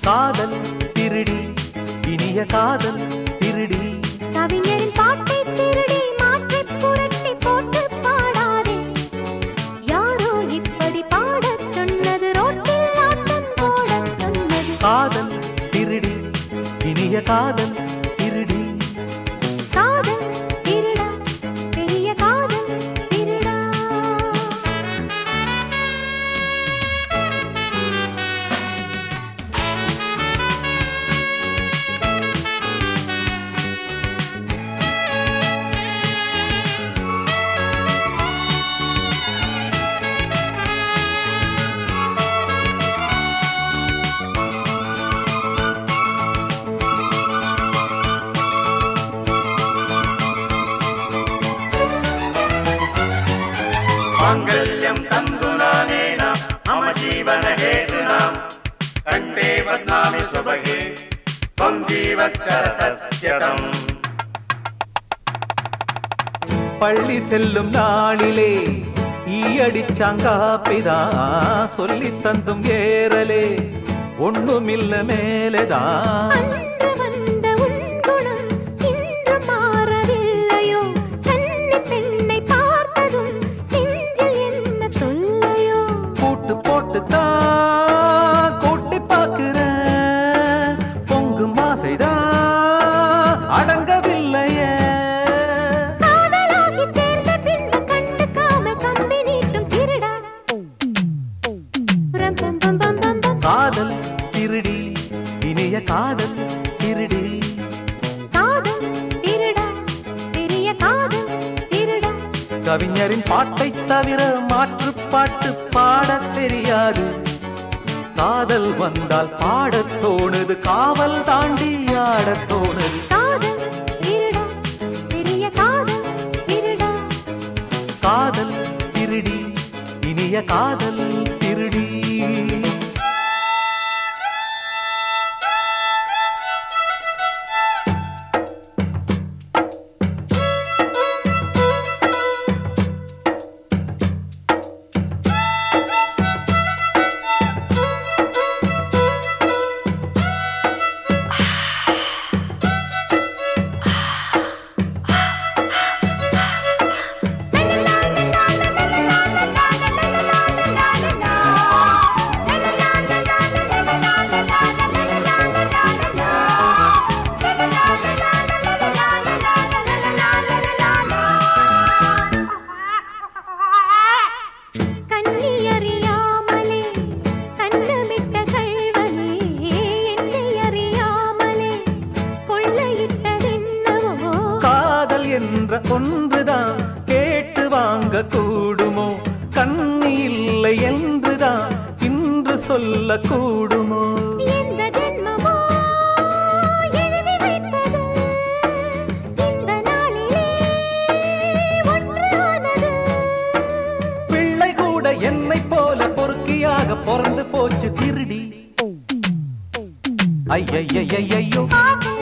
காதல் திருடி இனிய காதல் திருடி கவிஞரின் பாட்டை திருடி மாற்றி புரட்டி போட்டு பாடாதே யாரோ இப்படி பாடச் சொன்னது ரோட்டில் ஆட்டம் போடச் சொன்னது காதல் திருடி இனிய காதல் திருடி காதல் திருடா பெரிய காதல் திருடா माङ्गल्यम् तन्तुनानेन मम जीवनहेतुना कण्ठे वद्नामि सुभगे त्वम् जीवत्सरतस्यतम् பள்ளி செல்லும் நாளிலே ஈயடிச்சாங்காப்பிதான் சொல்லி தந்தும் ஏறலே ஒண்ணுமில்ல மேலேதான் அன்று வந்த உன் குணம் இன்று மாறவில்லையோ கன்னி பெண்ணை பார்த்ததும் நெஞ்சில் என்ன தொல்லையோ கூட்டு போட்டு தான் கூட்டி பார்க்கிறேன் பொங்கு மாசைதான் அடங்கவில்லையே காதலாகி சேர்ந்த பின்பு கண்டுக்காம கம்பி நீட்டும் திருடா ரம் பம் பம் பம் பம் பம். காதல் திருடி இனிய காதல் திருடி காதல் திருடா பெரிய காதல் திருடா கவிஞரின் பாட்டை தவிர மாற்று பாட்டு பாடத் தெரியாது காதல் வந்தால் பாடத் தோணுது காவல் தாண்டி ஆடத் தோணுது காதல் திருடா பெரிய காதல் திருடா காதல் திருடி இனிய காதல் திருடி கண்ணி அறியாமலே கண்ணமிட்ட கள்வனே என்னை அறியாமலே கொள்ளையிட்டதென்னவோ காதல் என்ற ஒன்றுதான் கேட்டு வாங்க கூடுமோ கண்ணி இல்லை என்றுதான் இன்று சொல்ல கூடுமோ எந்த ஜென்மமோ எழுதி வைத்தது இந்த நாளிலே ஒன்றானது பிள்ளை கூட என்னை போல பொறுக்கியாக பிறந்து போச்சு திருடி ஐயையையையோ காதல்